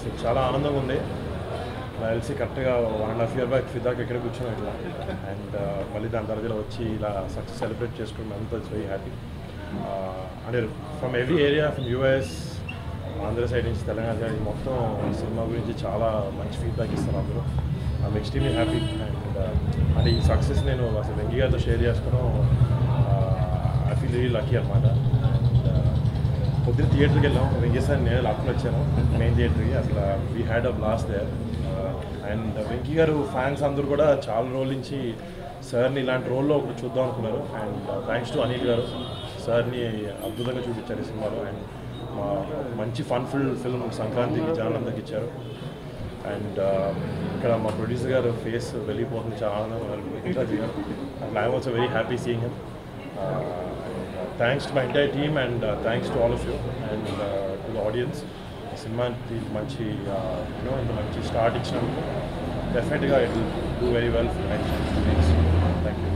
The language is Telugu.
అసలు చాలా ఆనందంగా ఉంది నాకు తెలిసి కరెక్ట్గా one and half year back ఫిదాక్ ఎక్కడ కూర్చున్నాం ఇట్లా అండ్ మళ్ళీ దాని తర్వాత ఇలా వచ్చి ఇలా సక్సెస్ సెలబ్రేట్ చేసుకున్నాం అంతా ఇట్స్ వెరీ హ్యాపీ అంటే from every area from US Andhra side నుంచి తెలంగాణ సైడ్ నుంచి మొత్తం ఈ సినిమా గురించి చాలా మంచి ఫీడ్బ్యాక్ ఇస్తారు అందరూ ఐమ్ ఎక్స్ట్రీమ్లీ హ్యాపీ అండ్ అంటే ఈ సక్సెస్ నేను అసలు వెంకీ గారితో షేర్ చేసుకోవడం ఐ ఫీల్ వెరీ లక్కీ అనమాట పొద్దున్న థియేటర్కి వెళ్ళాం వెంకీ సార్ నేను లాక్కొని వచ్చాను మెయిన్ థియేటర్కి అసలు we had a blast there and Venky garu fans అందరూ కూడా చాలా రోజుల నుంచి సార్ని ఇలాంటి రోల్లో ఒకటి చూద్దాం అనుకున్నారు అండ్ థ్యాంక్స్ టు అనిల్ గారు సార్ని అద్భుతంగా చూపించారు ఈ సినిమాలో అండ్ మా మంచి ఫన్ ఫుల్ ఫిల్మ్ సంక్రాంతికి జనాలందరికి ఇచ్చారు అండ్ ఇక్కడ మా ప్రొడ్యూసర్ గారు ఫేస్ వెళ్ళిపోతుంది చాలా ఆనందం garu and I'm also very happy seeing him thanks to my entire team and thanks to all of you and to the audience సినిమాకి మంచి యూనో ఇంత మంచి స్టార్ట్ ఇచ్చినందుకు డెఫినెట్గా it will do very well for next thank you